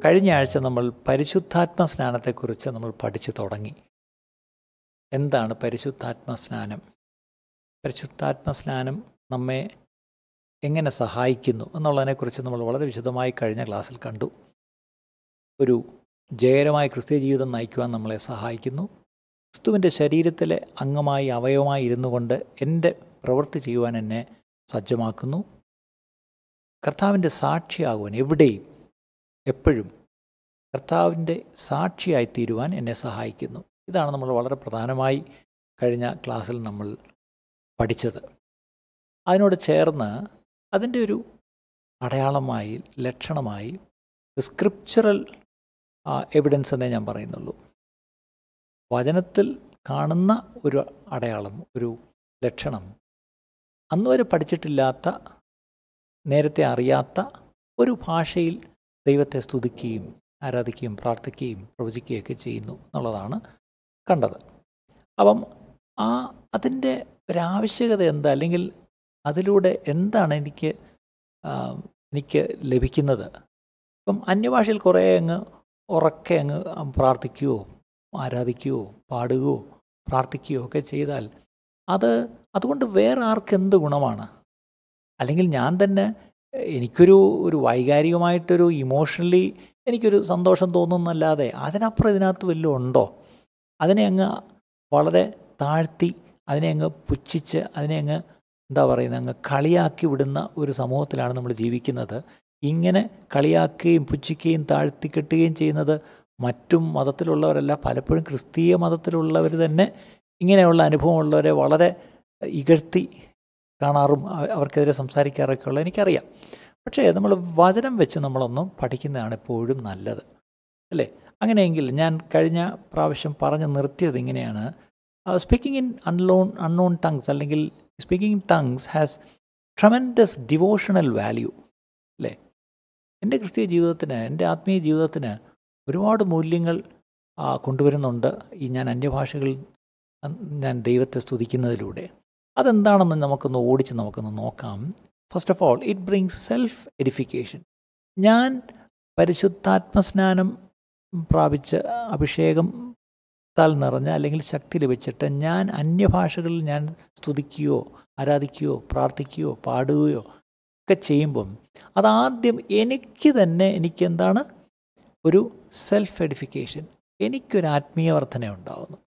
കഴിഞ്ഞ ആഴ്ച നമ്മൾ പരിശുദ്ധാത്മ സ്നാനത്തെക്കുറിച്ച് നമ്മൾ പഠിച്ചു തുടങ്ങി എന്താണ് പരിശുദ്ധാത്മ സ്നാനം പരിശുദ്ധാത്മ സ്നാനം നമ്മെ എങ്ങനെ സഹായിക്കുന്നു എന്നുള്ളതിനെക്കുറിച്ച് നമ്മൾ വളരെ വിശദമായി കഴിഞ്ഞ ക്ലാസ്സിൽ കണ്ടു ഒരു ജയകരമായ ക്രിസ്ത്യ ജീവിതം നയിക്കുവാൻ നമ്മളെ സഹായിക്കുന്നു ക്രിസ്തുവിൻ്റെ ശരീരത്തിലെ അംഗമായി അവയവമായി ഇരുന്നു കൊണ്ട് എൻ്റെ പ്രവൃത്തി ചെയ്യുവാൻ എന്നെ സജ്ജമാക്കുന്നു കർത്താവിൻ്റെ സാക്ഷിയാകുവാൻ എവിടെയും എപ്പോഴും കർത്താവിൻ്റെ സാക്ഷിയായി തീരുവാൻ എന്നെ സഹായിക്കുന്നു ഇതാണ് നമ്മൾ വളരെ പ്രധാനമായി കഴിഞ്ഞ ക്ലാസ്സിൽ നമ്മൾ പഠിച്ചത് അതിനോട് ചേർന്ന് അതിൻ്റെ ഒരു അടയാളമായി ലക്ഷണമായി സ്ക്രിപ്ചറൽ എവിഡൻസ് എന്നേ ഞാൻ പറയുന്നുള്ളൂ വചനത്തിൽ കാണുന്ന ഒരു അടയാളം ഒരു ലക്ഷണം അന്നുവരെ പഠിച്ചിട്ടില്ലാത്ത നേരത്തെ അറിയാത്ത ഒരു ഭാഷയിൽ ദൈവത്തെ സ്തുതിക്കുകയും ആരാധിക്കുകയും പ്രാർത്ഥിക്കുകയും പ്രവചിക്കുകയൊക്കെ ചെയ്യുന്നു എന്നുള്ളതാണ് കണ്ടത് അപ്പം ആ അതിൻ്റെ ഒരാവശ്യകത എന്താ അല്ലെങ്കിൽ അതിലൂടെ എന്താണ് എനിക്ക് എനിക്ക് ലഭിക്കുന്നത് ഇപ്പം അന്യഭാഷയിൽ കുറേ അങ്ങ് ഉറക്കെ അങ്ങ് പ്രാർത്ഥിക്കുകയോ ആരാധിക്കുകയോ പാടുകയോ പ്രാർത്ഥിക്കുകയോ ഒക്കെ ചെയ്താൽ അത് അതുകൊണ്ട് വേറെ ആർക്ക് എന്ത് ഗുണമാണ് അല്ലെങ്കിൽ ഞാൻ തന്നെ എനിക്കൊരു ഒരു വൈകാരികമായിട്ടൊരു ഇമോഷണലി എനിക്കൊരു സന്തോഷം തോന്നുന്നല്ലാതെ അതിനപ്പുറം ഇതിനകത്ത് വല്ലതും ഉണ്ടോ അതിനെ അങ്ങ് വളരെ താഴ്ത്തി അതിനെ അങ്ങ് പുച്ഛിച്ച് അതിനെ അങ്ങ് എന്താ പറയുന്നത് അങ്ങ് കളിയാക്കി വിടുന്ന ഒരു സമൂഹത്തിലാണ് നമ്മൾ ജീവിക്കുന്നത് ഇങ്ങനെ കളിയാക്കുകയും പുച്ഛിക്കുകയും താഴ്ത്തിക്കെട്ടുകയും ചെയ്യുന്നത് മറ്റും മതത്തിലുള്ളവരല്ല പലപ്പോഴും ക്രിസ്തീയ മതത്തിലുള്ളവർ തന്നെ ഇങ്ങനെയുള്ള അനുഭവമുള്ളവരെ വളരെ ഇകഴ്ത്തി കാണാറും അവർക്കെതിരെ സംസാരിക്കാറൊക്കെ ഉള്ളത് എനിക്കറിയാം പക്ഷേ നമ്മൾ വചനം വെച്ച് നമ്മളൊന്നും പഠിക്കുന്നതാണ് എപ്പോഴും നല്ലത് അല്ലേ അങ്ങനെയെങ്കിൽ ഞാൻ കഴിഞ്ഞ പ്രാവശ്യം പറഞ്ഞ് നിർത്തിയത് ഇങ്ങനെയാണ് സ്പീക്കിംഗ് ഇൻ അൺലോൺ അൺനോൺ ടങ്സ് അല്ലെങ്കിൽ speaking in tongues has tremendous devotional value അല്ലേ എൻ്റെ ക്രിസ്തീയ ജീവിതത്തിന് എൻ്റെ ആത്മീയ ജീവിതത്തിന് ഒരുപാട് മൂല്യങ്ങൾ കൊണ്ടുവരുന്നുണ്ട് ഈ ഞാൻ അന്യഭാഷകളിൽ ഞാൻ ദൈവത്തെ സ്തുതിക്കുന്നതിലൂടെ അതെന്താണെന്ന് നമുക്കൊന്ന് ഓടിച്ച് നമുക്കൊന്ന് നോക്കാം first of all it brings self edification ഞാൻ പരിശുദ്ധാത്മസ്നാനം പ്രാപിച്ച് അഭിഷേകം താൽ നിറഞ്ഞ അല്ലെങ്കിൽ ശക്തി ലഭിച്ചിട്ട് ഞാൻ അന്യഭാഷകളിൽ ഞാൻ സ്തുതിക്കുകയോ ആരാധിക്കുകയോ പ്രാർത്ഥിക്കുകയോ പാടുകയോ ഒക്കെ ചെയ്യുമ്പം അതാദ്യം എനിക്ക് തന്നെ എനിക്ക് എന്താണ് ഒരു സെൽഫ് എഡിഫിക്കേഷൻ എനിക്കൊരു ആത്മീയ വർധന ഉണ്ടാകുന്നു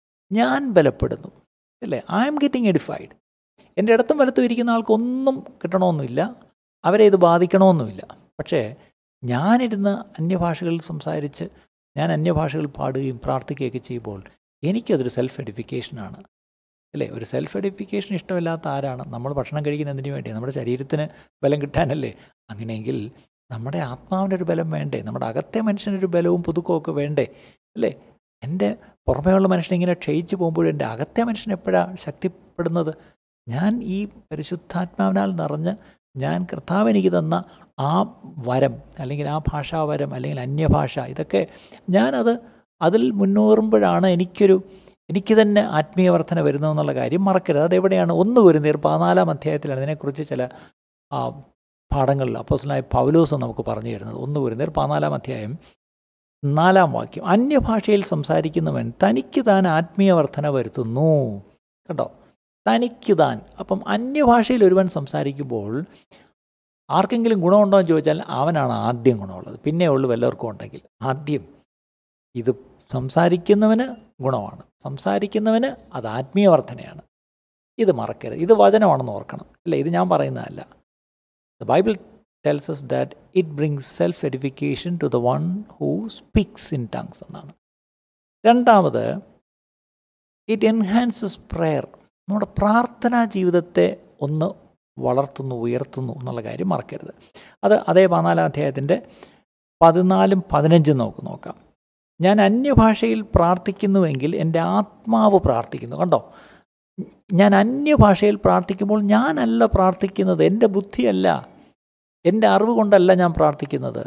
ഞാൻ ബലപ്പെടുന്നു അല്ലേ ഐ എം ഗെറ്റിംഗ് എഡിഫൈഡ് എൻ്റെ ഇടത്തും വലത്തും ഇരിക്കുന്ന ആൾക്കൊന്നും കിട്ടണമെന്നില്ല അവരെ ഇത് ബാധിക്കണമെന്നുമില്ല പക്ഷേ ഞാനിരുന്ന് അന്യഭാഷകളിൽ സംസാരിച്ച് ഞാൻ അന്യഭാഷകൾ പാടുകയും പ്രാർത്ഥിക്കുകയൊക്കെ ചെയ്യുമ്പോൾ എനിക്കതൊരു സെൽഫ് എഡിഫിക്കേഷനാണ് അല്ലേ ഒരു സെൽഫ് എഡിഫിക്കേഷൻ ഇഷ്ടമില്ലാത്ത ആരാണ് നമ്മൾ ഭക്ഷണം കഴിക്കുന്നതിന് വേണ്ടി നമ്മുടെ ശരീരത്തിന് ബലം കിട്ടാനല്ലേ അങ്ങനെയെങ്കിൽ നമ്മുടെ ആത്മാവിൻ്റെ ഒരു ബലം വേണ്ടേ നമ്മുടെ അകത്തെ മനുഷ്യനൊരു ബലവും പുതുക്കവും ഒക്കെ വേണ്ടേ അല്ലേ എൻ്റെ പുറമേയുള്ള മനുഷ്യൻ ഇങ്ങനെ ക്ഷയിച്ചു പോകുമ്പോഴും എൻ്റെ അകത്തെ മനുഷ്യൻ എപ്പോഴാണ് ശക്തിപ്പെടുന്നത് ഞാൻ ഈ പരിശുദ്ധാത്മാവിനാൽ നിറഞ്ഞ് ഞാൻ കർത്താവ് എനിക്ക് തന്ന ആ വരം അല്ലെങ്കിൽ ആ ഭാഷാവരം അല്ലെങ്കിൽ അന്യഭാഷ ഇതൊക്കെ ഞാനത് അതിൽ മുന്നേറുമ്പോഴാണ് എനിക്കൊരു എനിക്ക് തന്നെ ആത്മീയവർദ്ധന വരുന്നതെന്നുള്ള കാര്യം മറക്കരുത് അതെവിടെയാണ് ഒന്ന് വരുന്നീർ പതിനാലാം അധ്യായത്തിലാണ് ഇതിനെക്കുറിച്ച് ചില പാഠങ്ങളിൽ അപ്പോസലായ പൗലോസ് നമുക്ക് പറഞ്ഞു തരുന്നത് ഒന്ന് വരുന്നീർ പതിനാലാം അധ്യായം നാലാം വാക്യം അന്യഭാഷയിൽ സംസാരിക്കുന്നവൻ തനിക്ക് താൻ ആത്മീയവർദ്ധന വരുത്തുന്നു കേട്ടോ തനിക്ക് താൻ അപ്പം അന്യഭാഷയിൽ ഒരുവൻ സംസാരിക്കുമ്പോൾ ആർക്കെങ്കിലും ഗുണമുണ്ടോ എന്ന് ചോദിച്ചാൽ അവനാണ് ആദ്യം ഗുണമുള്ളത് പിന്നെ ഉള്ളു വല്ലവർക്കും ഉണ്ടെങ്കിൽ ആദ്യം ഇത് സംസാരിക്കുന്നവന് ഗുണമാണ് സംസാരിക്കുന്നവന് അത് ആത്മീയവർദ്ധനയാണ് ഇത് മറക്കരുത് ഇത് വചനമാണെന്ന് ഓർക്കണം അല്ല ഇത് ഞാൻ പറയുന്നതല്ല the Bible tells us that it brings self edification to the one who speaks in tongues എന്നാണ് രണ്ടാമത് ഇറ്റ് എൻഹാൻസസ് പ്രെയർ നമ്മുടെ പ്രാർത്ഥനാ ജീവിതത്തെ ഒന്ന് വളർത്തുന്നു ഉയർത്തുന്നു എന്നുള്ള കാര്യം മറക്കരുത് അത് അതേ പതിനാലാം അധ്യായത്തിൻ്റെ പതിനാലും പതിനഞ്ചും നമുക്ക് നോക്കാം ഞാൻ അന്യഭാഷയിൽ പ്രാർത്ഥിക്കുന്നുവെങ്കിൽ എൻ്റെ ആത്മാവ് പ്രാർത്ഥിക്കുന്നു കണ്ടോ ഞാൻ അന്യഭാഷയിൽ പ്രാർത്ഥിക്കുമ്പോൾ ഞാനല്ല പ്രാർത്ഥിക്കുന്നത് എൻ്റെ ബുദ്ധിയല്ല എൻ്റെ അറിവ് കൊണ്ടല്ല ഞാൻ പ്രാർത്ഥിക്കുന്നത്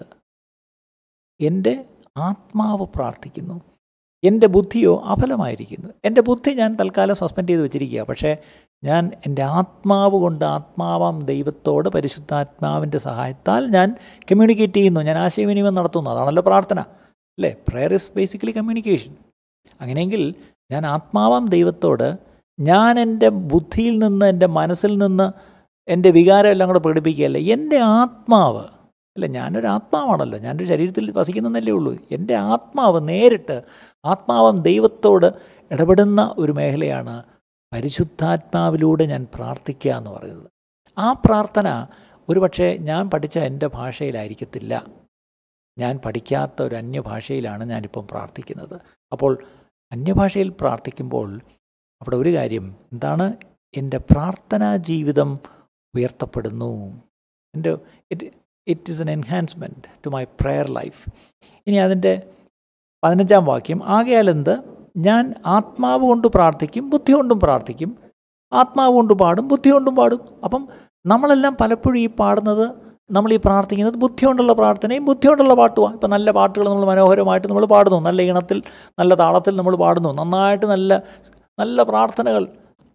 എൻ്റെ ആത്മാവ് പ്രാർത്ഥിക്കുന്നു എൻ്റെ ബുദ്ധിയോ അഫലമായിരിക്കുന്നു എൻ്റെ ബുദ്ധി ഞാൻ തൽക്കാലം സസ്പെൻഡ് ചെയ്ത് വെച്ചിരിക്കുക പക്ഷേ ഞാൻ എൻ്റെ ആത്മാവ് കൊണ്ട് ആത്മാവാം ദൈവത്തോട് പരിശുദ്ധാത്മാവിൻ്റെ സഹായത്താൽ ഞാൻ കമ്മ്യൂണിക്കേറ്റ് ചെയ്യുന്നു ഞാൻ ആശയവിനിമയം നടത്തുന്നു അതാണല്ലോ പ്രാർത്ഥന അല്ലേ പ്രെയർ ഇസ് ബേസിക്കലി കമ്മ്യൂണിക്കേഷൻ അങ്ങനെയെങ്കിൽ ഞാൻ ആത്മാവാം ദൈവത്തോട് ഞാൻ എൻ്റെ ബുദ്ധിയിൽ നിന്ന് എൻ്റെ മനസ്സിൽ നിന്ന് എൻ്റെ വികാരം എല്ലാം കൂടെ പ്രകടിപ്പിക്കുകയല്ല എൻ്റെ ആത്മാവ് അല്ല ഞാനൊരു ആത്മാവാണല്ലോ ഞാനൊരു ശരീരത്തിൽ വസിക്കുന്നതല്ലേ ഉള്ളൂ എൻ്റെ ആത്മാവ് നേരിട്ട് ആത്മാവം ദൈവത്തോട് ഇടപെടുന്ന ഒരു മേഖലയാണ് പരിശുദ്ധാത്മാവിലൂടെ ഞാൻ പ്രാർത്ഥിക്കുക എന്ന് പറയുന്നത് ആ പ്രാർത്ഥന ഒരുപക്ഷെ ഞാൻ പഠിച്ച എൻ്റെ ഭാഷയിലായിരിക്കത്തില്ല ഞാൻ പഠിക്കാത്ത ഒരു അന്യഭാഷയിലാണ് ഞാനിപ്പം പ്രാർത്ഥിക്കുന്നത് അപ്പോൾ അന്യഭാഷയിൽ പ്രാർത്ഥിക്കുമ്പോൾ അവിടെ ഒരു കാര്യം എന്താണ് എൻ്റെ പ്രാർത്ഥനാ ജീവിതം ഉയർത്തപ്പെടുന്നു എൻ്റെ it it is an enhancement to my prayer life ഇനി അതിൻ്റെ പതിനഞ്ചാം വാക്യം ആകയാൽ എന്ത് ഞാൻ ആത്മാവ് കൊണ്ട് പ്രാർത്ഥിക്കും ബുദ്ധി കൊണ്ടും പ്രാർത്ഥിക്കും ആത്മാവ് കൊണ്ട് പാടും ബുദ്ധി കൊണ്ടും പാടും അപ്പം നമ്മളെല്ലാം പലപ്പോഴും ഈ പാടുന്നത് നമ്മൾ ഈ പ്രാർത്ഥിക്കുന്നത് ബുദ്ധി കൊണ്ടുള്ള പ്രാർത്ഥനയും ബുദ്ധി കൊണ്ടുള്ള പാട്ടുമാണ് ഇപ്പം നല്ല പാട്ടുകൾ നമ്മൾ മനോഹരമായിട്ട് നമ്മൾ പാടുന്നു നല്ല ഈണത്തിൽ നല്ല താളത്തിൽ നമ്മൾ പാടുന്നു നന്നായിട്ട് നല്ല നല്ല പ്രാർത്ഥനകൾ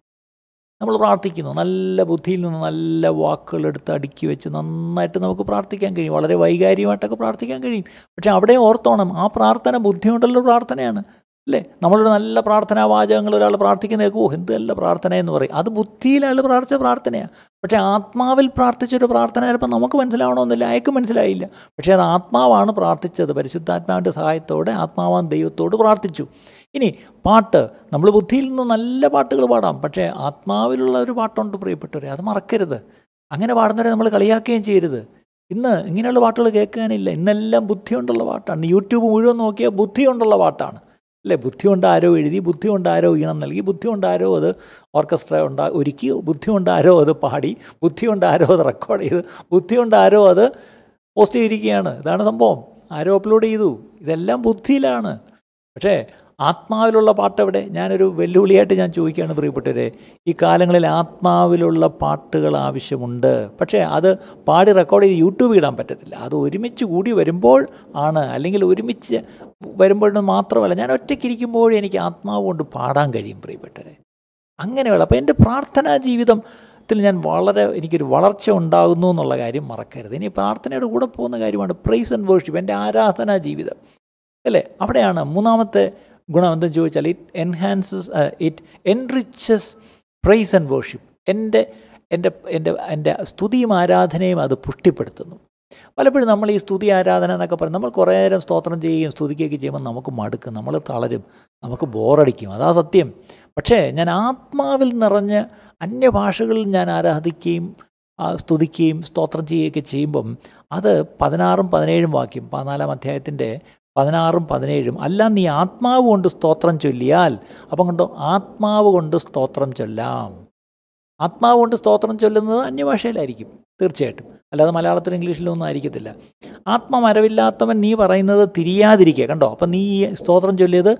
നമ്മൾ പ്രാർത്ഥിക്കുന്നു നല്ല ബുദ്ധിയിൽ നിന്ന് നല്ല വാക്കുകൾ എടുത്ത് അടുക്കി വെച്ച് നന്നായിട്ട് നമുക്ക് പ്രാർത്ഥിക്കാൻ കഴിയും വളരെ വൈകാരികമായിട്ടൊക്കെ പ്രാർത്ഥിക്കാൻ കഴിയും പക്ഷേ അവിടെ ഓർത്തോണം ആ പ്രാർത്ഥന ബുദ്ധി കൊണ്ടുള്ള പ്രാർത്ഥനയാണ് അല്ലേ നമ്മളൊരു നല്ല പ്രാർത്ഥനാ വാചകങ്ങൾ ഒരാൾ പ്രാർത്ഥിക്കുന്ന കേൾക്കും ഓ എന്ത് നല്ല പ്രാർത്ഥന എന്ന് പറയും അത് ബുദ്ധിയിൽ അയാൾ പ്രാർത്ഥിച്ച പ്രാർത്ഥനയാണ് പക്ഷേ ആത്മാവിൽ പ്രാർത്ഥിച്ചൊരു പ്രാർത്ഥന ചിലപ്പോൾ നമുക്ക് മനസ്സിലാവണമെന്നില്ല അയക്ക് മനസ്സിലായില്ല പക്ഷേ അത് ആത്മാവാണ് പ്രാർത്ഥിച്ചത് പരിശുദ്ധാത്മാവിൻ്റെ സഹായത്തോടെ ആത്മാവാൻ ദൈവത്തോട് പ്രാർത്ഥിച്ചു ഇനി പാട്ട് നമ്മൾ ബുദ്ധിയിൽ നിന്ന് നല്ല പാട്ടുകൾ പാടാം പക്ഷേ ആത്മാവിലുള്ള ഒരു പാട്ടുണ്ട് പ്രിയപ്പെട്ടവരെ അത് മറക്കരുത് അങ്ങനെ പാടുന്നവരെ നമ്മൾ കളിയാക്കുകയും ചെയ്യരുത് ഇന്ന് ഇങ്ങനെയുള്ള പാട്ടുകൾ കേൾക്കാനില്ല ഇന്നെല്ലാം ബുദ്ധി കൊണ്ടുള്ള പാട്ടാണ് യൂട്യൂബ് മുഴുവൻ നോക്കിയാൽ ബുദ്ധി കൊണ്ടുള്ള പാട്ടാണ് അല്ലേ ബുദ്ധി കൊണ്ട് ആരോ എഴുതി ബുദ്ധി കൊണ്ട് ആരോ ഈണം നൽകി ബുദ്ധി കൊണ്ട് ആരോ അത് ഓർക്കസ്ട്ര ഉണ്ടാ ഒരുക്കി ബുദ്ധി കൊണ്ട് ആരോ അത് പാടി ബുദ്ധി കൊണ്ട് ആരോ അത് റെക്കോർഡ് ചെയ്ത് ബുദ്ധി കൊണ്ട് ആരോ അത് പോസ്റ്റ് ചെയ്തിരിക്കുകയാണ് ഇതാണ് സംഭവം ആരോ അപ്ലോഡ് ചെയ്തു ഇതെല്ലാം ബുദ്ധിയിലാണ് പക്ഷേ ആത്മാവിലുള്ള പാട്ടെവിടെ ഞാനൊരു വെല്ലുവിളിയായിട്ട് ഞാൻ ചോദിക്കുകയാണ് പ്രിയപ്പെട്ടവരെ ഈ കാലങ്ങളിൽ ആത്മാവിലുള്ള പാട്ടുകൾ ആവശ്യമുണ്ട് പക്ഷേ അത് പാടി റെക്കോർഡ് ചെയ്ത് യൂട്യൂബിൽ ഇടാൻ പറ്റത്തില്ല അത് ഒരുമിച്ച് കൂടി വരുമ്പോൾ ആണ് അല്ലെങ്കിൽ ഒരുമിച്ച് വരുമ്പോഴൊന്നും മാത്രമല്ല ഞാൻ ഒറ്റയ്ക്കിരിക്കുമ്പോഴും എനിക്ക് ആത്മാവ് കൊണ്ട് പാടാൻ കഴിയും പ്രിയപ്പെട്ടവരെ അങ്ങനെയുള്ള അപ്പോൾ എൻ്റെ പ്രാർത്ഥനാ ജീവിതത്തിൽ ഞാൻ വളരെ എനിക്കൊരു വളർച്ച ഉണ്ടാകുന്നു എന്നുള്ള കാര്യം മറക്കരുത് ഇനി പ്രാർത്ഥനയുടെ കൂടെ പോകുന്ന കാര്യമാണ് പ്രൈസ് ആൻഡ് വേർഷിപ്പ് എൻ്റെ ആരാധനാ ജീവിതം അല്ലേ അവിടെയാണ് മൂന്നാമത്തെ ഗുണം എന്തെന്ന് ചോദിച്ചാൽ it enhances it enriches praise and worship എൻ്റെ എൻ്റെ എൻ്റെ എൻ്റെ സ്തുതിയും ആരാധനയും അത് പുഷ്ടിപ്പെടുത്തുന്നു പലപ്പോഴും നമ്മൾ ഈ സ്തുതി ആരാധന എന്നൊക്കെ പറയും നമ്മൾ കുറേ നേരം സ്തോത്രം ചെയ്യുകയും സ്തുതിക്കുകയൊക്കെ ചെയ്യുമ്പോൾ നമുക്ക് മടുക്കും നമ്മൾ തളരും നമുക്ക് ബോറടിക്കും അതാ സത്യം പക്ഷേ ഞാൻ ആത്മാവിൽ നിറഞ്ഞ് അന്യഭാഷകളിൽ ഞാൻ ആരാധിക്കുകയും സ്തുതിക്കുകയും സ്തോത്രം ചെയ്യുകയൊക്കെ ചെയ്യുമ്പം അത് പതിനാറും പതിനേഴും വാക്യം പതിനാലാം അധ്യായത്തിൻ്റെ പതിനാറും പതിനേഴും അല്ല നീ ആത്മാവ് കൊണ്ട് സ്തോത്രം ചൊല്ലിയാൽ അപ്പം കണ്ടോ ആത്മാവ് കൊണ്ട് സ്തോത്രം ചൊല്ലാം ആത്മാവ് കൊണ്ട് സ്തോത്രം ചൊല്ലുന്നത് അന്യഭാഷയിലായിരിക്കും തീർച്ചയായിട്ടും അല്ലാതെ മലയാളത്തിലും ഇംഗ്ലീഷിലും ഒന്നും ആയിരിക്കത്തില്ല ആത്മമരവില്ലാത്തവൻ നീ പറയുന്നത് തിരിയാതിരിക്കുക കണ്ടോ അപ്പം നീ ഈ സ്തോത്രം ചൊല്ലിയത്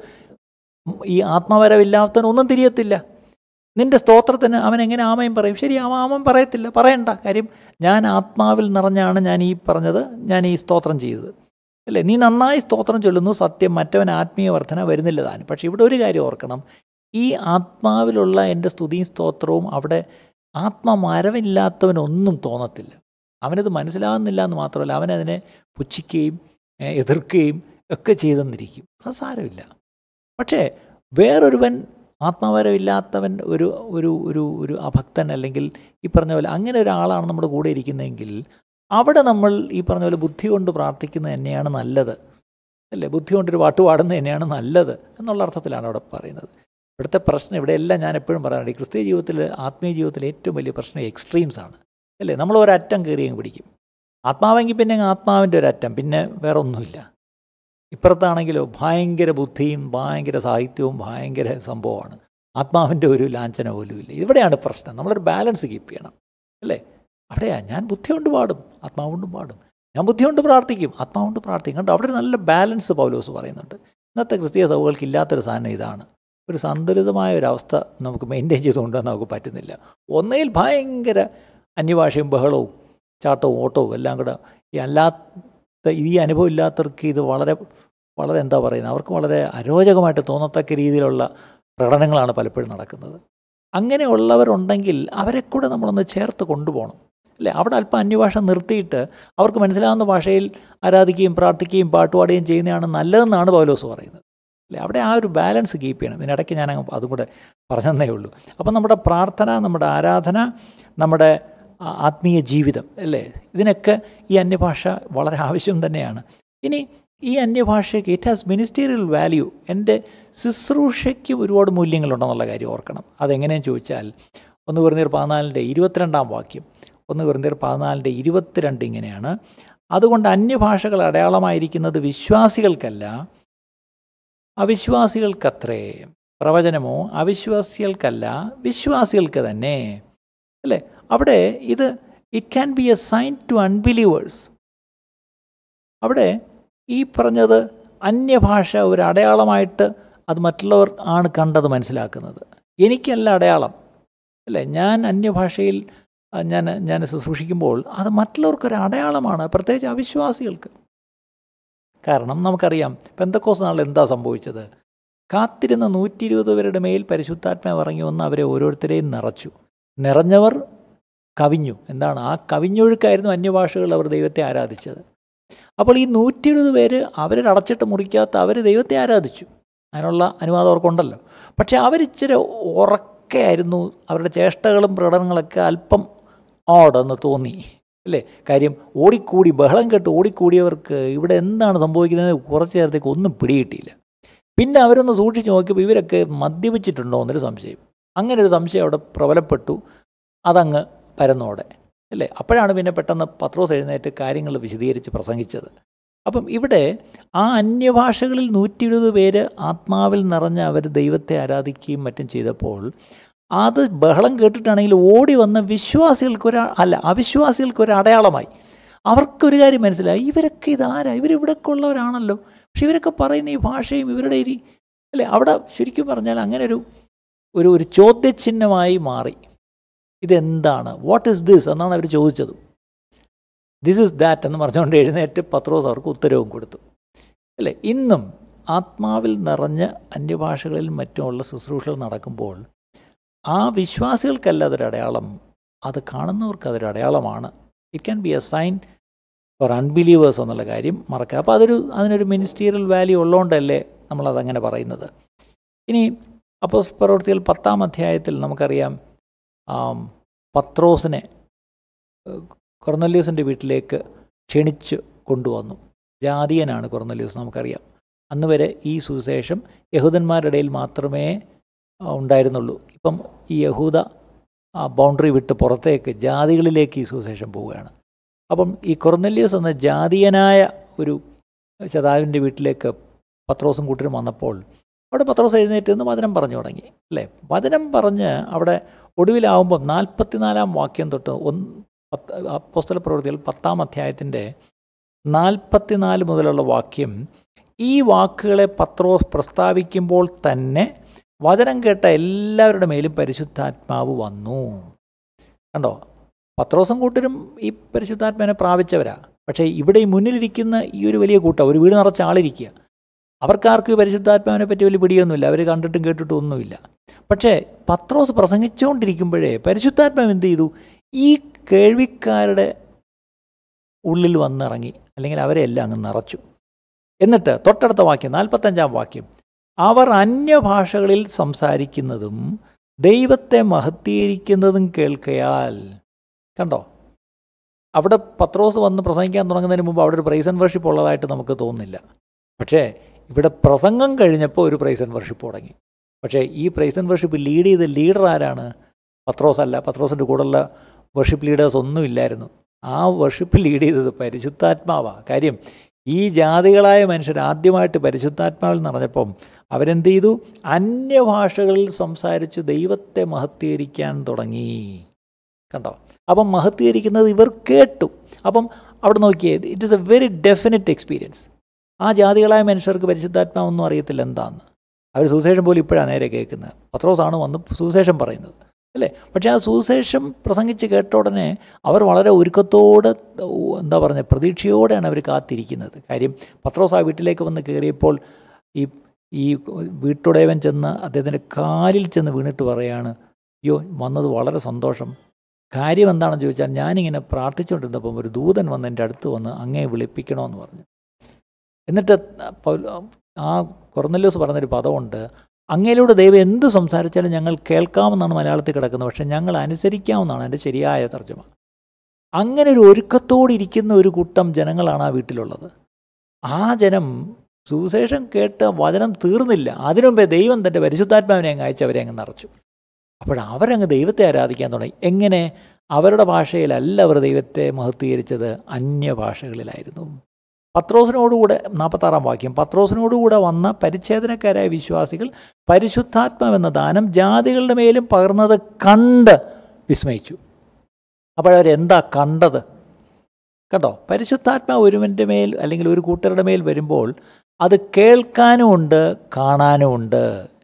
ഈ ആത്മവരവില്ലാത്തവൻ ഒന്നും തിരിയത്തില്ല നിന്റെ സ്തോത്രത്തിന് അവൻ എങ്ങനെ ആമയും പറയും ശരി അവൻ ആമൻ പറയത്തില്ല പറയണ്ട കാര്യം ഞാൻ ആത്മാവിൽ നിറഞ്ഞാണ് ഞാൻ ഈ പറഞ്ഞത് ഞാൻ ഈ സ്തോത്രം ചെയ്തത് അല്ലേ നീ നന്നായി സ്തോത്രം ചൊല്ലുന്നു സത്യം മറ്റവൻ ആത്മീയ വർധന വരുന്നില്ല താനും പക്ഷേ ഇവിടെ ഒരു കാര്യം ഓർക്കണം ഈ ആത്മാവിലുള്ള എൻ്റെ സ്തുതിയും സ്തോത്രവും അവിടെ ആത്മമരവില്ലാത്തവനൊന്നും തോന്നത്തില്ല അവനത് മനസ്സിലാകുന്നില്ല എന്ന് മാത്രമല്ല അവനതിനെ പുച്ഛിക്കുകയും എതിർക്കുകയും ഒക്കെ ചെയ്തെന്നിരിക്കും അത് സാരമില്ല പക്ഷേ വേറൊരുവൻ ആത്മവരമില്ലാത്തവൻ ഒരു ഒരു ഒരു ഒരു അഭക്തൻ അല്ലെങ്കിൽ ഈ പറഞ്ഞ പോലെ അങ്ങനെ ഒരാളാണ് നമ്മുടെ കൂടെ ഇരിക്കുന്നതെങ്കിൽ അവിടെ നമ്മൾ ഈ പറഞ്ഞ പോലെ ബുദ്ധി കൊണ്ട് പ്രാർത്ഥിക്കുന്നത് തന്നെയാണ് നല്ലത് അല്ലേ ബുദ്ധി കൊണ്ടൊരു പാട്ട് പാടുന്നത് തന്നെയാണ് നല്ലത് എന്നുള്ള അർത്ഥത്തിലാണ് അവിടെ പറയുന്നത് ഇവിടുത്തെ പ്രശ്നം ഇവിടെയെല്ലാം ഞാൻ എപ്പോഴും പറയാറുണ്ട് ഈ ക്രിസ്തീയ ജീവിതത്തിൽ ആത്മീയ ജീവിതത്തിൽ ഏറ്റവും വലിയ പ്രശ്നം എക്സ്ട്രീംസ് ആണ് അല്ലേ നമ്മൾ ഒരറ്റം കയറി അങ്ങ് പിടിക്കും ആത്മാവെങ്കിൽ പിന്നെ ആത്മാവിൻ്റെ ഒരറ്റം പിന്നെ വേറെ ഒന്നുമില്ല ഇപ്പുറത്താണെങ്കിലോ ഭയങ്കര ബുദ്ധിയും ഭയങ്കര സാഹിത്യവും ഭയങ്കര സംഭവമാണ് ആത്മാവിൻ്റെ ഒരു ലാഞ്ചന പോലും ഇല്ല ഇവിടെയാണ് പ്രശ്നം നമ്മളൊരു ബാലൻസ് കീപ്പ് ചെയ്യണം അല്ലേ അവിടെയാ ഞാൻ ബുദ്ധി കൊണ്ട് പാടും ആത്മാവ് കൊണ്ടും പാടും ഞാൻ ബുദ്ധി കൊണ്ട് പ്രാർത്ഥിക്കും ആത്മാവ് കൊണ്ട് പ്രാർത്ഥിക്കും കണ്ടോ അവിടെ ഒരു നല്ല ബാലൻസ് പൗലോസ് പറയുന്നുണ്ട് ഇന്നത്തെ ക്രിസ്തീയ സഭകൾക്ക് ഇല്ലാത്തൊരു സാധനം ഇതാണ് ഒരു സന്തുലിതമായ ഒരു അവസ്ഥ നമുക്ക് മെയിൻറ്റെയിൻ ചെയ്ത് കൊണ്ടുവരാൻ നമുക്ക് പറ്റുന്നില്ല ഒന്നേൽ ഭയങ്കര അന്യഭാഷയും ബഹളവും ചാട്ടവും ഓട്ടവും എല്ലാം കൂടെ ഈ അല്ലാത്ത ഈ അനുഭവം ഇല്ലാത്തവർക്ക് ഇത് വളരെ വളരെ എന്താ പറയുന്നത് അവർക്ക് വളരെ അരോചകമായിട്ട് തോന്നത്തക്ക രീതിയിലുള്ള പ്രകടനങ്ങളാണ് പലപ്പോഴും നടക്കുന്നത് അങ്ങനെയുള്ളവരുണ്ടെങ്കിൽ അവരെ കൂടെ നമ്മളൊന്ന് ചേർത്ത് കൊണ്ടുപോകണം അല്ലേ അവിടെ അല്പം അന്യഭാഷ നിർത്തിയിട്ട് അവർക്ക് മനസ്സിലാവുന്ന ഭാഷയിൽ ആരാധിക്കുകയും പ്രാർത്ഥിക്കുകയും പാട്ടുപാടുകയും ചെയ്യുന്നതാണ് നല്ലതെന്നാണ് പൗലോസ് പറയുന്നത് അല്ലേ അവിടെ ആ ഒരു ബാലൻസ് കീപ്പ് ചെയ്യണം ഇതിനിടയ്ക്ക് ഞാൻ അങ്ങ് അതും കൂടെ പറഞ്ഞതേ ഉള്ളൂ അപ്പം നമ്മുടെ പ്രാർത്ഥന നമ്മുടെ ആരാധന നമ്മുടെ ആ- ആത്മീയ ജീവിതം അല്ലേ ഇതിനൊക്കെ ഈ അന്യഭാഷ വളരെ ആവശ്യം തന്നെയാണ് ഇനി ഈ അന്യഭാഷയ്ക്ക് ഇറ്റ് ഹാസ് മിനിസ്റ്റീരിയൽ വാല്യൂ എൻ്റെ ശുശ്രൂഷയ്ക്ക് ഒരുപാട് മൂല്യങ്ങളുണ്ടെന്നുള്ള കാര്യം ഓർക്കണം അതെങ്ങനെയെന്ന് ചോദിച്ചാൽ ഒന്ന് വെറുതെ പതിനാലിൻ്റെ ഇരുപത്തിരണ്ടാം വാക്യം ഒന്ന് വെറുതെ പതിനാലിൻ്റെ ഇരുപത്തിരണ്ട് ഇങ്ങനെയാണ് അതുകൊണ്ട് അന്യഭാഷകൾ അടയാളമായിരിക്കുന്നത് വിശ്വാസികൾക്കല്ല അവിശ്വാസികൾക്കത്രേ പ്രവചനമോ അവിശ്വാസികൾക്കല്ല വിശ്വാസികൾക്ക് തന്നെ അല്ലേ അവിടെ ഇത് it can be a sign to unbelievers അവിടെ ഈ പറഞ്ഞത് അന്യഭാഷ ഒരു അടയാളമായിട്ട് അത് മറ്റുള്ളവർ ആണ് കണ്ടത് മനസ്സിലാക്കുന്നത് എനിക്കല്ല അടയാളം അല്ലേ ഞാൻ അന്യഭാഷയിൽ ആ, ഞാൻ ഞാൻ ശുശ്രൂഷിക്കുമ്പോൾ അത് മറ്റുള്ളവർക്കൊരു അടയാളമാണ് പ്രത്യേകിച്ച് അവിശ്വാസികൾക്ക് കാരണം നമുക്കറിയാം പെന്തക്കോസ് നാളിൽ എന്താ സംഭവിച്ചത് കാത്തിരുന്ന നൂറ്റി ഇരുപത് പേരുടെ മേൽ പരിശുദ്ധാത്മാവ് ഇറങ്ങി വന്ന് അവരെ ഓരോരുത്തരെയും നിറച്ചു നിറഞ്ഞവർ കവിഞ്ഞു എന്താണ് ആ കവിഞ്ഞൊഴുക്കായിരുന്നു അന്യഭാഷകൾ അവർ ദൈവത്തെ ആരാധിച്ചത് അപ്പോൾ ഈ നൂറ്റി ഇരുപത് പേര് അവരൊരു അടച്ചിട്ട് മുറിക്കാത്ത അവർ ദൈവത്തെ ആരാധിച്ചു അതിനുള്ള അനുവാദം അവർക്കുണ്ടല്ലോ പക്ഷേ അവരിച്ചിരി ഉറക്കെയായിരുന്നു അവരുടെ ചേഷ്ടകളും പ്രകടനങ്ങളൊക്കെ അല്പം ഓടെന്ന് തോന്നി അല്ലേ കാര്യം ഓടിക്കൂടി ബഹളം കേട്ട് ഓടിക്കൂടിയവർക്ക് ഇവിടെ എന്താണ് സംഭവിക്കുന്നത് കുറച്ച് നേരത്തേക്ക് ഒന്നും പിടികിട്ടിയില്ല പിന്നെ അവരൊന്ന് സൂക്ഷിച്ച് നോക്കിയപ്പോൾ ഇവരൊക്കെ മദ്യപിച്ചിട്ടുണ്ടോ എന്നൊരു സംശയം അങ്ങനെ ഒരു സംശയം അവിടെ പ്രബലപ്പെട്ടു അതങ്ങ് പരന്നോടെ അല്ലേ അപ്പോഴാണ് പിന്നെ പെട്ടെന്ന് പത്രോസ് എഴുന്നേറ്റ് കാര്യങ്ങൾ വിശദീകരിച്ച് പ്രസംഗിച്ചത് അപ്പം ഇവിടെ ആ അന്യഭാഷകളിൽ നൂറ്റി ഇരുപത് പേര് ആത്മാവിൽ നിറഞ്ഞ് അവർ ദൈവത്തെ ആരാധിക്കുകയും മറ്റും ചെയ്തപ്പോൾ അത് ബഹളം കേട്ടിട്ടാണെങ്കിൽ ഓടി വന്ന വിശ്വാസികൾക്കൊരു അല്ല അവിശ്വാസികൾക്കൊരു അടയാളമായി അവർക്കൊരു കാര്യം മനസ്സിലായി ഇവരൊക്കെ ഇതാരാ ഇവരിവിടെയൊക്കെ ഉള്ളവരാണല്ലോ പക്ഷെ ഇവരൊക്കെ പറയുന്ന ഈ ഭാഷയും ഇവരുടെ ഈ അല്ലേ അവിടെ ശരിക്കും പറഞ്ഞാൽ അങ്ങനെ ഒരു ഒരു ഒരു ചോദ്യചിഹ്നമായി മാറി ഇതെന്താണ് വാട്ട് ഈസ് ദിസ് എന്നാണ് അവർ ചോദിച്ചത് ദിസ് ഇസ് ദാറ്റ് എന്ന് പറഞ്ഞുകൊണ്ട് എഴുന്നേറ്റ് പത്രോസ് അവർക്ക് ഉത്തരവും കൊടുത്തു അല്ലേ ഇന്നും ആത്മാവിൽ നിറഞ്ഞ അന്യഭാഷകളിൽ മറ്റുമുള്ള ശുശ്രൂഷകൾ നടക്കുമ്പോൾ ആ വിശ്വാസികൾക്കല്ല അതൊരു അടയാളം അത് കാണുന്നവർക്ക് അതൊരു അടയാളമാണ് it can be a sign for unbelievers എന്നുള്ള കാര്യം മറക്കുക അപ്പോൾ അതൊരു അതിനൊരു മിനിസ്റ്റീരിയൽ വാല്യൂ ഉള്ളതുകൊണ്ടല്ലേ നമ്മളതങ്ങനെ പറയുന്നത് ഇനി അപ്പോൾ പ്രവൃത്തികൾ പത്താം അധ്യായത്തിൽ നമുക്കറിയാം ആം, പത്രോസിനെ കൊർന്നല്യൂസിൻ്റെ വീട്ടിലേക്ക് ക്ഷണിച്ച് കൊണ്ടുവന്നു ജാതീയനാണ് കൊർന്നല്യൂസ് നമുക്കറിയാം അന്ന് വരെ ഈ സുവിശേഷം യഹൂദന്മാരുടെ ഇടയിൽ മാത്രമേ ആ, ഉണ്ടായിരുന്നുള്ളൂ ഇപ്പം ഈ യഹൂദ ആ ബൗണ്ടറി വിട്ട് പുറത്തേക്ക് ജാതികളിലേക്ക് ഈ സുവിശേഷം പോവുകയാണ് അപ്പം ഈ കൊർന്നല്യൂസ് എന്ന ജാതീയനായ ഒരു ശതാവിൻ്റെ വീട്ടിലേക്ക് പത്രോസും കൂട്ടരും വന്നപ്പോൾ അവിടെ പത്രോസ് എഴുന്നേറ്റ് നിന്ന് വചനം പറഞ്ഞു തുടങ്ങി അല്ലേ വചനം പറഞ്ഞ് അവിടെ ഒടുവിലാവുമ്പം നാൽപ്പത്തിനാലാം വാക്യം തൊട്ട് ഒന്ന് പത്ത് അപ്പോസ്തല പ്രവൃത്തികൾ പത്താം അധ്യായത്തിൻ്റെ നാൽപ്പത്തിനാല് മുതലുള്ള വാക്യം ഈ വാക്കുകളെ പത്രോസ് പ്രസ്താവിക്കുമ്പോൾ തന്നെ വചനം കേട്ട എല്ലാവരുടെ മേലും പരിശുദ്ധാത്മാവ് വന്നു കണ്ടോ പത്രോസും കൂട്ടരും ഈ പരിശുദ്ധാത്മാവിനെ പ്രാപിച്ചവരാ പക്ഷേ ഇവിടെ ഈ മുന്നിലിരിക്കുന്ന ഈ ഒരു വലിയ കൂട്ടം ഒരു വീട് നിറച്ച ആളിരിക്കുക അവർക്കാർക്കും ഈ പരിശുദ്ധാത്മാവിനെ പറ്റി വലിയ പിടിയൊന്നുമില്ല അവർ കണ്ടിട്ടും കേട്ടിട്ടും ഒന്നുമില്ല പക്ഷേ പത്രോസ് പ്രസംഗിച്ചുകൊണ്ടിരിക്കുമ്പോഴേ പരിശുദ്ധാത്മാവ് എന്ത് ചെയ്തു ഈ കേൾവിക്കാരുടെ ഉള്ളിൽ വന്നിറങ്ങി അല്ലെങ്കിൽ അവരെ എല്ലാം അങ്ങ് നിറച്ചു എന്നിട്ട് തൊട്ടടുത്ത വാക്യം നാൽപ്പത്തഞ്ചാം വാക്യം അവർ അന്യഭാഷകളിൽ സംസാരിക്കുന്നതും ദൈവത്തെ മഹത്തീകരിക്കുന്നതും കേൾക്കയാൽ കണ്ടോ അവിടെ പത്രോസ് വന്ന് പ്രസംഗിക്കാൻ തുടങ്ങുന്നതിന് മുമ്പ് അവിടെ ഒരു പ്രൈസ് ആൻഡ് വർഷിപ്പ് ഉള്ളതായിട്ട് നമുക്ക് തോന്നുന്നില്ല പക്ഷേ ഇവിടെ പ്രസംഗം കഴിഞ്ഞപ്പോൾ ഒരു പ്രൈസ് ആൻഡ് വർഷിപ്പ് തുടങ്ങി പക്ഷേ ഈ പ്രൈസ് ആൻഡ് വർഷിപ്പ് ലീഡ് ചെയ്ത ലീഡർ ആരാണ് പത്രോസ് അല്ല പത്രോസിൻ്റെ കൂടെയുള്ള വർഷിപ്പ് ലീഡേഴ്സ് ഒന്നും ഇല്ലായിരുന്നു ആ വർഷിപ്പ് ലീഡ് ചെയ്തത് പരിശുദ്ധാത്മാവാണ് കാര്യം ഈ ജാതികളായ മനുഷ്യർ ആദ്യമായിട്ട് പരിശുദ്ധാത്മാവിൽ നിറഞ്ഞപ്പം അവരെന്ത് ചെയ്തു അന്യഭാഷകളിൽ സംസാരിച്ച് ദൈവത്തെ മഹത്വീകരിക്കാൻ തുടങ്ങി കണ്ടോ അപ്പം മഹത്വീകരിക്കുന്നത് ഇവർ കേട്ടു അപ്പം അവിടെ നോക്കിയേ it is a very definite experience ആ ജാതികളായ മനുഷ്യർക്ക് പരിശുദ്ധാത്മാവൊന്നും അറിയത്തില്ല എന്താന്ന് അവർ സുവിശേഷം പോലും ഇപ്പോഴാണ് നേരെ കേൾക്കുന്നത് പത്രോസാണ് വന്ന് സുവിശേഷം പറയുന്നത് അല്ലേ പക്ഷേ ആ സുവിശേഷം പ്രസംഗിച്ച് കേട്ട ഉടനെ അവർ വളരെ ഒരുക്കത്തോടെ എന്താ പറയുക പ്രതീക്ഷയോടെയാണ് അവർ കാത്തിരിക്കുന്നത് കാര്യം പത്രോസ് ആ വീട്ടിലേക്ക് വന്ന് കയറിയപ്പോൾ ഈ ഈ വീട്ടുടയവൻ ചെന്ന് അദ്ദേഹത്തിൻ്റെ കാലിൽ ചെന്ന് വീണിട്ട് പറയാണ് അയ്യോ വന്നത് വളരെ സന്തോഷം കാര്യം എന്താണെന്ന് ചോദിച്ചാൽ ഞാനിങ്ങനെ പ്രാർത്ഥിച്ചുകൊണ്ടിരുന്നപ്പം ഒരു ദൂതൻ വന്ന് എൻ്റെ അടുത്ത് വന്ന് അങ്ങേ വിളിപ്പിക്കണമെന്ന് പറഞ്ഞു എന്നിട്ട് പൗല- ആ കൊർന്നല്യോസ് പറഞ്ഞൊരു പദമുണ്ട് അങ്ങയിലൂടെ ദൈവം എന്ത് സംസാരിച്ചാലും ഞങ്ങൾ കേൾക്കാമെന്നാണ് മലയാളത്തിൽ കിടക്കുന്നത് പക്ഷേ ഞങ്ങൾ അനുസരിക്കാമെന്നാണ് എൻ്റെ ശരിയായ തർജ്ജമ അങ്ങനെ ഒരു ഒരുക്കത്തോടിരിക്കുന്ന ഒരു കൂട്ടം ജനങ്ങളാണ് ആ വീട്ടിലുള്ളത് ആ ജനം സുവിശേഷം കേട്ട് വചനം തീർന്നില്ല അതിനു മുമ്പേ ദൈവം തൻ്റെ പരിശുദ്ധാത്മാവിനെ അങ്ങ് അയച്ച് അവരെ അങ്ങ് നിറച്ചു അപ്പോൾ അവരങ്ങ് ദൈവത്തെ ആരാധിക്കാൻ തുടങ്ങി എങ്ങനെ അവരുടെ ഭാഷയിലല്ല അവർ ദൈവത്തെ മഹത്വീകരിച്ചത് അന്യഭാഷകളിലായിരുന്നു പത്രോസിനോടുകൂടെ നാൽപ്പത്താറാം വാക്യം പത്രോസിനോടുകൂടെ വന്ന പരിച്ഛേദനക്കാരായ വിശ്വാസികൾ പരിശുദ്ധാത്മാവെന്ന ദാനം ജാതികളുടെ മേലും പകർന്നത് കണ്ട് വിസ്മയിച്ചു അപ്പോഴവരെന്താ കണ്ടത് കണ്ടോ പരിശുദ്ധാത്മാവ് ഒരുവൻ്റെ മേൽ അല്ലെങ്കിൽ ഒരു കൂട്ടരുടെ മേൽ വരുമ്പോൾ അത് കേൾക്കാനുമുണ്ട് കാണാനുമുണ്ട്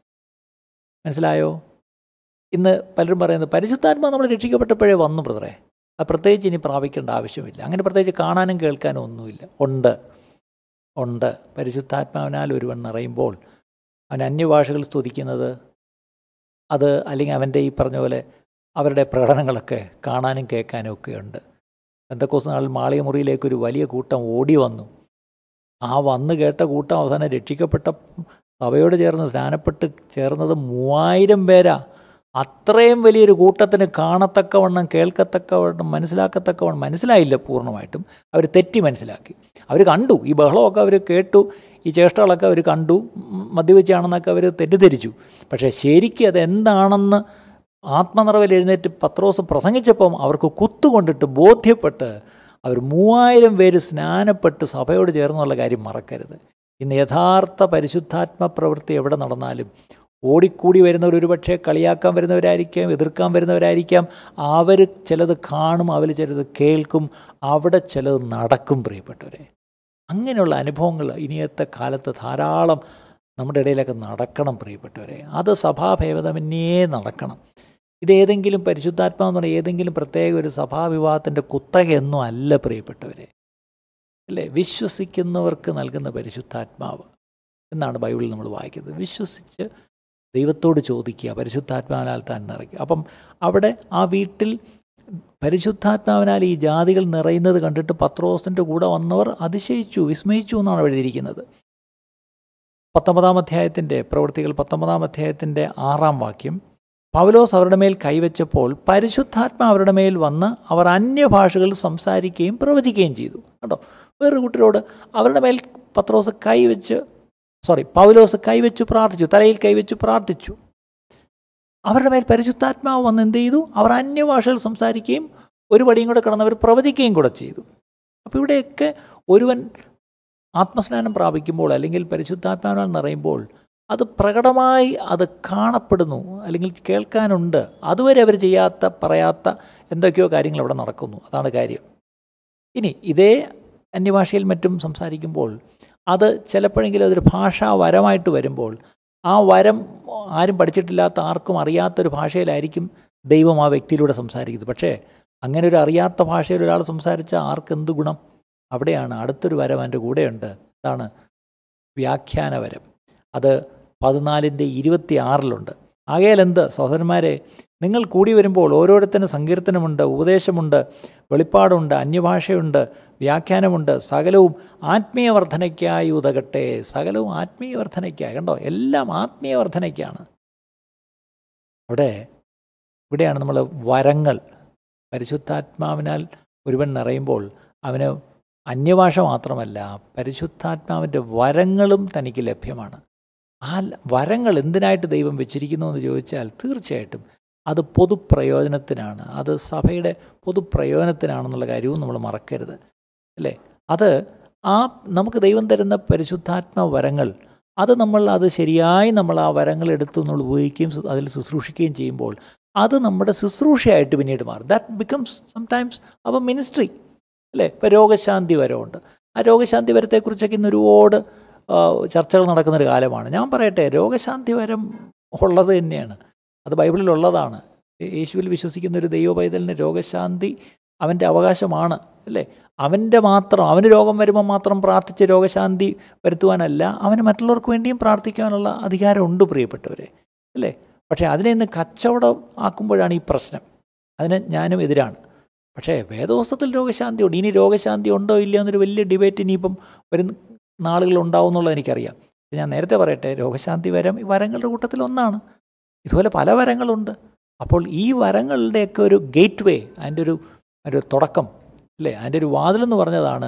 മനസ്സിലായോ ഇന്ന് പലരും പറയുന്നത് പരിശുദ്ധാത്മാവ് നമ്മൾ രക്ഷിക്കപ്പെട്ടപ്പോഴേ വന്നു ബ്രദറെ അത് പ്രത്യേകിച്ച് ഇനി പ്രാപിക്കേണ്ട ആവശ്യമില്ല അങ്ങനെ പ്രത്യേകിച്ച് കാണാനും കേൾക്കാനും ഒന്നുമില്ല ഉണ്ട് ഉണ്ട് പരിശുദ്ധാത്മാവിനാൽ ഒരുവൻ നിറയുമ്പോൾ അവൻ അന്യഭാഷകൾ സ്തുതിക്കുന്നത് അത് അല്ലെങ്കിൽ അവൻ്റെ ഈ പറഞ്ഞ പോലെ അവരുടെ പ്രകടനങ്ങളൊക്കെ കാണാനും കേൾക്കാനും ഒക്കെ ഉണ്ട് എന്തൊക്കെ നാളിൽ മാളിക മുറിയിലേക്ക് ഒരു വലിയ കൂട്ടം ഓടി വന്നു ആ വന്ന് കേട്ട കൂട്ടം അവസാനം രക്ഷിക്കപ്പെട്ട സഭയോട് ചേർന്ന് സ്നാനപ്പെട്ട് ചേർന്നത് മൂവായിരം പേരാ അത്രയും വലിയൊരു കൂട്ടത്തിന് കാണത്തക്കവണ്ണം കേൾക്കത്തക്കവണ്ണം മനസ്സിലാക്കത്തക്കവണ്ണം മനസ്സിലായില്ല പൂർണ്ണമായിട്ടും അവർ തെറ്റി മനസ്സിലാക്കി അവർ കണ്ടു ഈ ബഹളമൊക്കെ അവർ കേട്ടു ഈ ചേഷ്ടകളൊക്കെ അവർ കണ്ടു ഉം, മദ്യവെച്ചാണെന്നൊക്കെ അവർ തെറ്റിദ്ധരിച്ചു പക്ഷേ ശരിക്കും അത് എന്താണെന്ന് ആത്മനിറവിൽ എഴുന്നേറ്റ് പത്രോസ് പ്രസംഗിച്ചപ്പം അവർക്ക് കുത്തുകൊണ്ടിട്ട് ബോധ്യപ്പെട്ട് അവർ മൂവായിരം പേര് സ്നാനപ്പെട്ട് സഭയോട് ചേർന്നുള്ള കാര്യം മറക്കരുത് ഇന്ന് യഥാർത്ഥ പരിശുദ്ധാത്മ പ്രവൃത്തി എവിടെ നടന്നാലും ഓടിക്കൂടി വരുന്നവർ ഒരുപക്ഷെ കളിയാക്കാൻ വരുന്നവരായിരിക്കാം എതിർക്കാൻ വരുന്നവരായിരിക്കാം അവർ ചിലത് കാണും അവർ ചിലത് കേൾക്കും അവിടെ ചിലത് നടക്കും പ്രിയപ്പെട്ടവരെ അങ്ങനെയുള്ള അനുഭവങ്ങൾ ഇനിയത്തെ കാലത്ത് ധാരാളം നമ്മുടെ ഇടയിലൊക്കെ നടക്കണം പ്രിയപ്പെട്ടവരെ അത് സഭാഭേദമന്യേ നടക്കണം ഇതേതെങ്കിലും പരിശുദ്ധാത്മാവെന്ന് പറഞ്ഞാൽ ഏതെങ്കിലും പ്രത്യേക ഒരു സഭാവിവാഹത്തിൻ്റെ കുത്തകയൊന്നും അല്ല പ്രിയപ്പെട്ടവരെ അല്ലേ വിശ്വസിക്കുന്നവർക്ക് നൽകുന്ന പരിശുദ്ധാത്മാവ് എന്നാണ് ബൈബിളിൽ നമ്മൾ വായിക്കുന്നത് വിശ്വസിച്ച് ദൈവത്തോട് ചോദിക്കുക പരിശുദ്ധാത്മാവിനാൽ താൻ നിറയ്ക്കുക അപ്പം അവിടെ ആ വീട്ടിൽ പരിശുദ്ധാത്മാവിനാൽ ഈ ജാതികൾ നിറയുന്നത് കണ്ടിട്ട് പത്രോസിൻ്റെ കൂടെ വന്നവർ അതിശയിച്ചു വിസ്മയിച്ചു എന്നാണ് എഴുതിയിരിക്കുന്നത് പത്തൊമ്പതാം അധ്യായത്തിൻ്റെ പ്രവൃത്തികൾ പത്തൊമ്പതാം അധ്യായത്തിൻ്റെ ആറാം വാക്യം പൗലോസ് അവരുടെ മേൽ കൈവച്ചപ്പോൾ പരിശുദ്ധാത്മാ അവരുടെ മേൽ വന്ന് അവർ അന്യഭാഷകൾ സംസാരിക്കുകയും പ്രവചിക്കുകയും ചെയ്തു കേട്ടോ വേറൊരു കൂട്ടരോട് അവരുടെ മേൽ പത്രോസ് കൈവച്ച് സോറി പൗലോസ് കൈവച്ചു പ്രാർത്ഥിച്ചു തലയിൽ കൈവച്ചു പ്രാർത്ഥിച്ചു അവരുടെ മേൽ പരിശുദ്ധാത്മാവ് വന്ന് എന്ത് ചെയ്തു അവർ അന്യഭാഷകൾ സംസാരിക്കുകയും ഒരു പടിയും കൂടെ കടന്നവർ പ്രവചിക്കുകയും കൂടെ ചെയ്തു അപ്പോൾ ഇവിടെയൊക്കെ ഒരുവൻ ആത്മസ്നാനം പ്രാപിക്കുമ്പോൾ അല്ലെങ്കിൽ പരിശുദ്ധാത്മാവിനാൽ നിറയുമ്പോൾ അത് പ്രകടമായി അത് കാണപ്പെടുന്നു അല്ലെങ്കിൽ കേൾക്കാനുണ്ട് അതുവരെ അവർ ചെയ്യാത്ത പറയാത്ത എന്തൊക്കെയോ കാര്യങ്ങൾ അവിടെ നടക്കുന്നു അതാണ് കാര്യം ഇനി ഇതേ അന്യഭാഷയിൽ മറ്റും സംസാരിക്കുമ്പോൾ അത് ചിലപ്പോഴെങ്കിലും അതൊരു ഭാഷാ വരമായിട്ട് വരുമ്പോൾ ആ വരം ആരും പഠിച്ചിട്ടില്ലാത്ത ആർക്കും അറിയാത്തൊരു ഭാഷയിലായിരിക്കും ദൈവം ആ വ്യക്തിയിലൂടെ സംസാരിക്കുന്നത് പക്ഷേ അങ്ങനെ ഒരു അറിയാത്ത ഭാഷയിൽ ഒരാൾ സംസാരിച്ചാൽ ആർക്ക് എന്ത് ഗുണം അവിടെയാണ് അടുത്തൊരു വരം എൻ്റെ കൂടെയുണ്ട് അതാണ് വ്യാഖ്യാന വരം അത് പതിനാലിൻ്റെ ഇരുപത്തി ആറിലുണ്ട് ആകയാൽ എന്ത് സഹോദരന്മാരെ നിങ്ങൾ കൂടി വരുമ്പോൾ ഓരോരുത്തരും സങ്കീർത്തനമുണ്ട് ഉപദേശമുണ്ട് വെളിപ്പാടുണ്ട് അന്യഭാഷയുണ്ട് വ്യാഖ്യാനമുണ്ട് സകലവും ആത്മീയ വർധനയ്ക്കായി ഉതകട്ടെ സകലവും ആത്മീയ വർധനയ്ക്കായി കണ്ടോ എല്ലാം ആത്മീയ വർധനയ്ക്കാണ് അവിടെ ഇവിടെയാണ് നമ്മൾ വരങ്ങൾ പരിശുദ്ധാത്മാവിനാൽ ഒരുവൻ നിറയുമ്പോൾ അവന് അന്യഭാഷ മാത്രമല്ല പരിശുദ്ധാത്മാവിൻ്റെ വരങ്ങളും തനിക്ക് ലഭ്യമാണ് ആ വരങ്ങൾ എന്തിനായിട്ട് ദൈവം വെച്ചിരിക്കുന്നു എന്ന് ചോദിച്ചാൽ തീർച്ചയായിട്ടും അത് പൊതുപ്രയോജനത്തിനാണ് അത് സഭയുടെ പൊതുപ്രയോജനത്തിനാണെന്നുള്ള കാര്യവും നമ്മൾ മറക്കരുത് അല്ലേ അത് ആ നമുക്ക് ദൈവം തരുന്ന പരിശുദ്ധാത്മ വരങ്ങൾ അത് നമ്മൾ അത് ശരിയായി നമ്മൾ ആ വരങ്ങൾ എടുത്ത് നമ്മൾ ഉപയോഗിക്കുകയും അതിൽ ശുശ്രൂഷിക്കുകയും ചെയ്യുമ്പോൾ അത് നമ്മുടെ ശുശ്രൂഷയായിട്ട് പിന്നീട് മാറും ദാറ്റ് ബിക്കംസ് സംടൈംസ് അവർ മിനിസ്ട്രി അല്ലേ ഇപ്പോൾ രോഗശാന്തി വരമുണ്ട് ആ രോഗശാന്തി വരത്തെക്കുറിച്ചൊക്കെ ഇന്ന് ഒരുപാട് ചർച്ചകൾ നടക്കുന്നൊരു കാലമാണ് ഞാൻ പറയട്ടെ രോഗശാന്തി വരം ഉള്ളത് തന്നെയാണ് അത് ബൈബിളിലുള്ളതാണ് യേശുവിൽ വിശ്വസിക്കുന്ന ഒരു ദൈവ പൈതലിന് രോഗശാന്തി അവൻ്റെ അവകാശമാണ് അല്ലേ അവൻ്റെ മാത്രം അവന് രോഗം വരുമ്പോൾ മാത്രം പ്രാർത്ഥിച്ച് രോഗശാന്തി വരുത്തുവാനല്ല അവന് മറ്റുള്ളവർക്ക് വേണ്ടിയും പ്രാർത്ഥിക്കാനുള്ള അധികാരമുണ്ട് പ്രിയപ്പെട്ടവരെ അല്ലേ പക്ഷേ അതിനെ ഇന്ന് കച്ചവടം ആക്കുമ്പോഴാണ് ഈ പ്രശ്നം അതിന് ഞാനും എതിരാണ് പക്ഷേ വേദോസ്തത്തിൽ രോഗശാന്തി ഉണ്ട് ഇനി രോഗശാന്തി ഉണ്ടോ ഇല്ലയോ എന്നൊരു വലിയ ഡിബേറ്റ് ഇനിയിപ്പം വരുന്ന നാളുകൾ ഉണ്ടാവും എന്നുള്ളത് എനിക്കറിയാം ഞാൻ നേരത്തെ പറയട്ടെ രോഗശാന്തി വരം ഈ വരങ്ങളുടെ കൂട്ടത്തിൽ ഒന്നാണ് ഇതുപോലെ പല വരങ്ങളുണ്ട് അപ്പോൾ ഈ വരങ്ങളുടെയൊക്കെ ഒരു ഗേറ്റ് വേ അതിൻ്റെ ഒരു ഒരു തുടക്കം അല്ലേ അതിൻ്റെ ഒരു വാതിലെന്ന് പറഞ്ഞതാണ്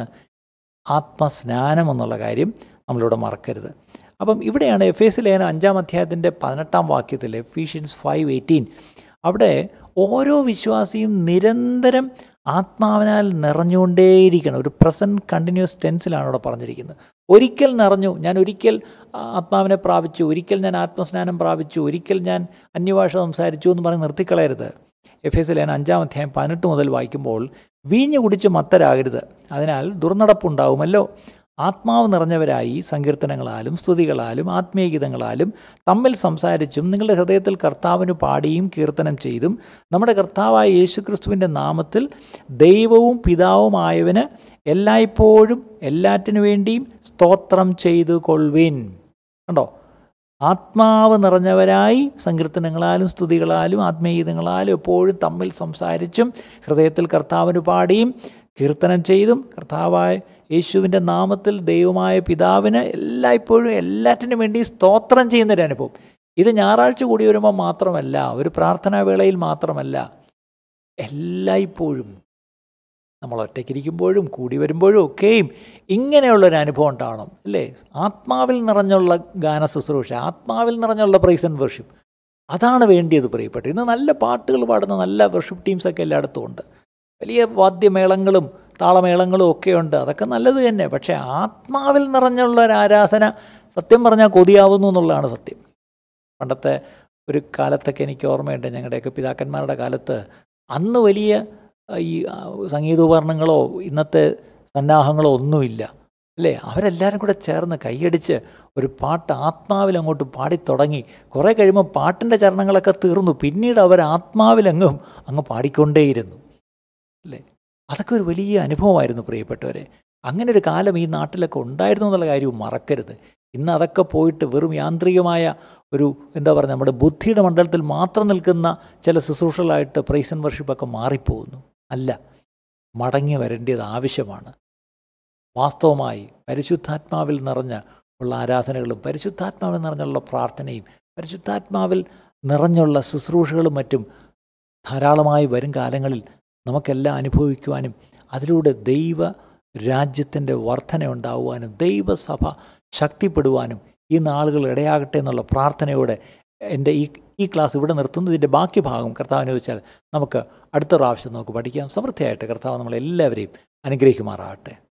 ആത്മസ്നാനം എന്നുള്ള കാര്യം നമ്മളിവിടെ മറക്കരുത് അപ്പം ഇവിടെയാണ് എഫ് എസ് ലേഖനം അഞ്ചാം അധ്യായത്തിൻ്റെ പതിനെട്ടാം വാക്യത്തിൽ എഫീഷ്യൻസ് ഫൈവ് എയ്റ്റീൻ അവിടെ ഓരോ വിശ്വാസിയും നിരന്തരം ആത്മാവിനാൽ നിറഞ്ഞുകൊണ്ടേയിരിക്കണം ഒരു പ്രസൻറ്റ് കണ്ടിന്യൂസ് ടെൻസിലാണ് അവിടെ പറഞ്ഞിരിക്കുന്നത് ഒരിക്കൽ നിറഞ്ഞു ഞാൻ ഒരിക്കൽ ആത്മാവിനെ പ്രാപിച്ചു ഒരിക്കൽ ഞാൻ ആത്മസ്നാനം പ്രാപിച്ചു ഒരിക്കൽ ഞാൻ അന്യഭാഷ സംസാരിച്ചു എന്ന് പറഞ്ഞ് നിർത്തിക്കളയരുത് എഫ് എസ് ലേന അഞ്ചാം അധ്യായം പതിനെട്ട് മുതൽ വായിക്കുമ്പോൾ വീഞ്ഞു കുടിച്ച് മത്തരാകരുത് അതിനാൽ ദുർനടപ്പുണ്ടാവുമല്ലോ ആത്മാവ് നിറഞ്ഞവരായി സങ്കീർത്തനങ്ങളാലും സ്തുതികളാലും ആത്മീയഗീതങ്ങളാലും തമ്മിൽ സംസാരിച്ചും നിങ്ങളുടെ ഹൃദയത്തിൽ കർത്താവിന് പാടിയും കീർത്തനം ചെയ്തും നമ്മുടെ കർത്താവായ യേശുക്രിസ്തുവിൻ്റെ നാമത്തിൽ ദൈവവും പിതാവുമായവന് എല്ലായ്പ്പോഴും എല്ലാറ്റിനു വേണ്ടിയും സ്തോത്രം ചെയ്തു കൊള്ളുവിൻ കണ്ടോ ആത്മാവ് നിറഞ്ഞവരായി സങ്കീർത്തനങ്ങളാലും സ്തുതികളാലും ആത്മീയഗീതങ്ങളാലും എപ്പോഴും തമ്മിൽ സംസാരിച്ചും ഹൃദയത്തിൽ കർത്താവിന് പാടിയും കീർത്തനം ചെയ്തും കർത്താവായ യേശുവിൻ്റെ നാമത്തിൽ ദൈവമായ പിതാവിന് എല്ലായ്പ്പോഴും എല്ലാറ്റിനും വേണ്ടി സ്തോത്രം ചെയ്യുന്നൊരു അനുഭവം ഇത് ഞായറാഴ്ച കൂടി വരുമ്പോൾ മാത്രമല്ല ഒരു പ്രാർത്ഥനാ വേളയിൽ മാത്രമല്ല എല്ലായ്പ്പോഴും നമ്മൾ ഒറ്റയ്ക്കിരിക്കുമ്പോഴും കൂടി വരുമ്പോഴും ഒക്കെയും ഇങ്ങനെയുള്ളൊരു അനുഭവം ഉണ്ടാവണം അല്ലേ ആത്മാവിൽ നിറഞ്ഞുള്ള ഗാന ശുശ്രൂഷ ആത്മാവിൽ നിറഞ്ഞുള്ള പ്രൈസ് ആൻഡ് വർഷിപ്പ് അതാണ് വേണ്ടിയത് പ്രിയപ്പെട്ടു ഇന്ന് നല്ല പാട്ടുകൾ പാടുന്ന നല്ല വർഷിപ്പ് ടീംസൊക്കെ എല്ലായിടത്തും ഉണ്ട് വലിയ വാദ്യമേളങ്ങളും താളമേളങ്ങളും ഒക്കെ ഉണ്ട് അതൊക്കെ നല്ലത് തന്നെ പക്ഷേ ആത്മാവിൽ നിറഞ്ഞുള്ള ഒരു ആരാധന സത്യം പറഞ്ഞാൽ കൊതിയാവുന്നു എന്നുള്ളതാണ് സത്യം പണ്ടത്തെ ഒരു കാലത്തൊക്കെ എനിക്ക് ഓർമ്മയുണ്ട് ഞങ്ങളുടെയൊക്കെ പിതാക്കന്മാരുടെ കാലത്ത് അന്ന് വലിയ ഈ സംഗീതോപകരണങ്ങളോ ഇന്നത്തെ സന്നാഹങ്ങളോ ഒന്നുമില്ല അല്ലേ അവരെല്ലാവരും കൂടെ ചേർന്ന് കൈയടിച്ച് ഒരു പാട്ട് ആത്മാവിൽ അങ്ങോട്ട് പാടിത്തുടങ്ങി കുറേ കഴിയുമ്പോൾ പാട്ടിൻ്റെ ചരണങ്ങളൊക്കെ തീർന്നു പിന്നീട് അവർ ആത്മാവിലങ്ങും അങ്ങ് പാടിക്കൊണ്ടേയിരുന്നു അല്ലേ അതൊക്കെ ഒരു വലിയ അനുഭവമായിരുന്നു പ്രിയപ്പെട്ടവരെ അങ്ങനെ ഒരു കാലം ഈ നാട്ടിലൊക്കെ ഉണ്ടായിരുന്നു എന്നുള്ള കാര്യവും മറക്കരുത് ഇന്ന് അതൊക്കെ പോയിട്ട് വെറും യാന്ത്രികമായ ഒരു എന്താ പറയുക നമ്മുടെ ബുദ്ധിയുടെ മണ്ഡലത്തിൽ മാത്രം നിൽക്കുന്ന ചില ശുശ്രൂഷകളായിട്ട് പ്രൈസ് ആൻഡ് വർഷിപ്പൊക്കെ മാറിപ്പോകുന്നു അല്ല മടങ്ങി വരേണ്ടത് ആവശ്യമാണ് വാസ്തവമായി പരിശുദ്ധാത്മാവിൽ നിറഞ്ഞ ഉള്ള ആരാധനകളും പരിശുദ്ധാത്മാവിൽ നിറഞ്ഞുള്ള പ്രാർത്ഥനയും പരിശുദ്ധാത്മാവിൽ നിറഞ്ഞുള്ള ശുശ്രൂഷകളും മറ്റും ധാരാളമായി വരും കാലങ്ങളിൽ നമുക്കെല്ലാം അനുഭവിക്കുവാനും അതിലൂടെ ദൈവ രാജ്യത്തിൻ്റെ വർധന ഉണ്ടാകുവാനും ദൈവസഭ ശക്തിപ്പെടുവാനും ഈ നാളുകൾ ഇടയാകട്ടെ എന്നുള്ള പ്രാർത്ഥനയോടെ എൻ്റെ ഈ ഈ ക്ലാസ് ഇവിടെ നിർത്തുന്നു ഇതിൻ്റെ ബാക്കി ഭാഗം കർത്താവിനെ വെച്ചാൽ നമുക്ക് അടുത്ത പ്രാവശ്യം നമുക്ക് പഠിക്കാം സമൃദ്ധിയായിട്ട് കർത്താവ് നമ്മളെല്ലാവരെയും അനുഗ്രഹിക്കുമാറാകട്ടെ